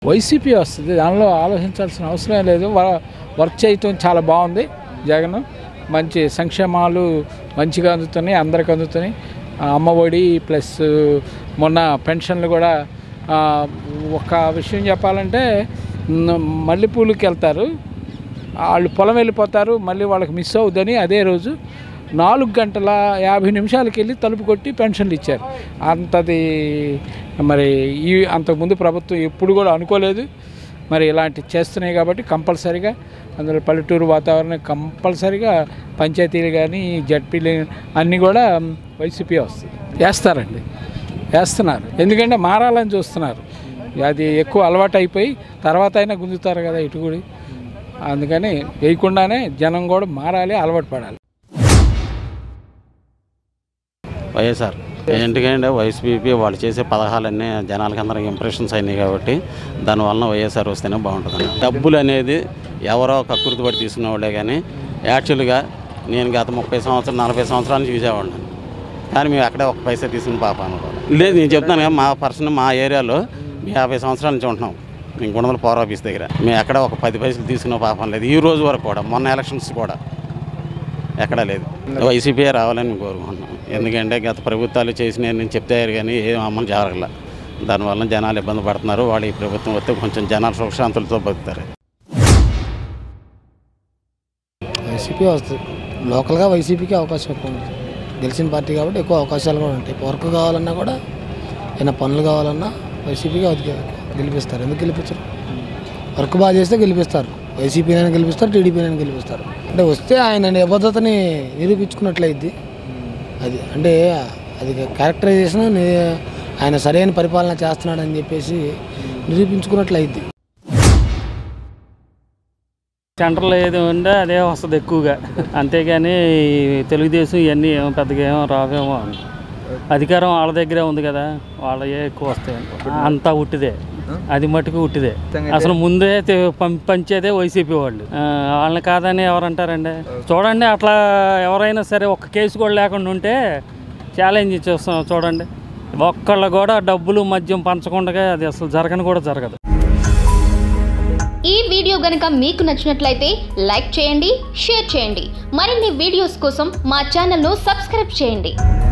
YCP వస్తుంది దానిలో ఆలోచించాల్సిన అవసరం లేదు వ- వర్క్ చేయటం చాలా బాగుంది జగన్ మంచి సంక్షేమాలు మంచిగా అందుతున్నాయి అందరికి అందుతున్నాయి ఆ, అమ్మఒడి ప్లస్ మొన్న పెన్షన్లు కూడా ఆ, ఒక విషయం చెప్పాలంటే న- మల్లెపూలకి వెళ్తారు వాళ్ళు పొలం వెళ్ళిపోతారు మళ్ళీ వాళ్ళకి మిస్ అవుద్దని అదే రోజు నాలుగు గంటల యాభై నిమిషాలకి వెళ్ళి తలుపు కొట్టి పెన్షన్లు ఇచ్చారు అంతది మరి ఈ అంతకుముందు ప్రభుత్వం ఎప్పుడు కూడా అనుకోలేదు మరి ఇలాంటి చేస్తున్నాయి కాబట్టి కంపల్సరీగా అందులో పల్లెటూరు వాతావరణం కంపల్సరీగా పంచాయతీలు కానీ జడ్పీలు అన్నీ కూడా వైసీపీ వస్తుంది వేస్తారండి వేస్తున్నారు ఎందుకంటే మారాలని చూస్తున్నారు అది ఎక్కువ అలవాటు అయిపోయి తర్వాత అయినా గుంజుతారు కదా ఇటు కూడా అందుకని వేయకుండానే జనం కూడా మారాలి అలవాటు పడాలి వైఎస్ఆర్ ఎందుకంటే వైసీపీ వాళ్ళు చేసే పథకాలన్నీ జనాలకి అందరికి ఇంప్రెషన్స్ అయినాయి కాబట్టి దానివలన వైఎస్ఆర్ వస్తేనే బాగుంటుంది డబ్బులు అనేది ఎవరో కక్కుర్తి పడి తీసుకునే వాళ్ళే కానీ యాక్చువల్గా నేను గత ముప్పై సంవత్సరాలు నలభై సంవత్సరాల నుంచి చూసేవాడిని కానీ మేము అక్కడే ఒక పైసా తీసుకుని పాప అనుకోవాలి లేదు నేను చెప్తాను కదా, మా పర్సన్ మా ఏరియాలో మేము యాభై సంవత్సరాల నుంచి ఉంటున్నాం మేము గుణదల పవర్ ఆఫీస్ దగ్గర మేము ఎక్కడ ఒక పది పైసలు తీసుకునే పాపం లేదు ఈ రోజు వరకు కూడా మొన్న ఎలక్షన్స్ కూడా ఎక్కడా లేదు వైసీపీ రావాలని మేము కోరుకుంటున్నాం ఎందుకంటే గత ప్రభుత్వాలు చేసిన నేను చెప్తారు కానీ ఏం అమలు జరగల దానివల్ల జనాలు ఇబ్బంది పడుతున్నారు వాళ్ళు ఈ ప్రభుత్వం వస్తే కొంచెం జనాలు సుఖశాంతులతో బతుకుతారు వైసీపీ వస్తుంది లోకల్గా వైసీపీకి అవకాశం ఎక్కువ ఉంది గెలిచిన పార్టీ కాబట్టి ఎక్కువ అవకాశాలు కూడా ఉంటాయి వర్క్ కావాలన్నా కూడా ఏమైనా పనులు కావాలన్నా వైసీపీకి అది గెలిపిస్తారు ఎందుకు గెలిపించరు వర్క్ బాగా చేస్తే గెలిపిస్తారు వైసీపీనైనా గెలిపిస్తారు టీడీపీనైనా గెలిపిస్తారు అంటే వస్తే ఆయన నిబద్ధతని నిరూపించుకున్నట్లయిద్ది అది అంటే అది క్యారెక్టరైజేషన్ ఆయన సరైన పరిపాలన చేస్తున్నాడని చెప్పేసి నిరూపించుకున్నట్లయిద్ది సెంటర్లో ఏది ఉంటే అదే వస్తుంది ఎక్కువగా అంతేగాని ఈ తెలుగుదేశం ఇవన్నీ ఏమో పెద్దగా ఏమో రావేమో అని. అధికారం వాళ్ళ దగ్గరే ఉంది కదా వాళ్ళే ఎక్కువ వస్తాయి అంతా ఉట్టిదే అది మటుకు ఉట్టిదే అసలు ముందే తె- పం- పంచేదే వైసీపీ వాళ్ళు ఆ, వాళ్ళని కాదని ఎవరంటారండి చూడండి అట్లా ఎవరైనా సరే ఒక్క కేసు కూడా లేకుండా ఉంటే ఛాలెంజ్ చేస్తున్నాం చూడండి ఒక్కళ్ళు కూడా డబ్బులు మద్యం పంచకుండా అది అసలు జరగని కూడా జరగదు ఈ వీడియో గనుక మీకు నచ్చినట్లయితే లైక్ చేయండి షేర్ చేయండి మరిన్ని వీడియోస్ కోసం మా ఛానల్ను సబ్స్క్రైబ్ చేయండి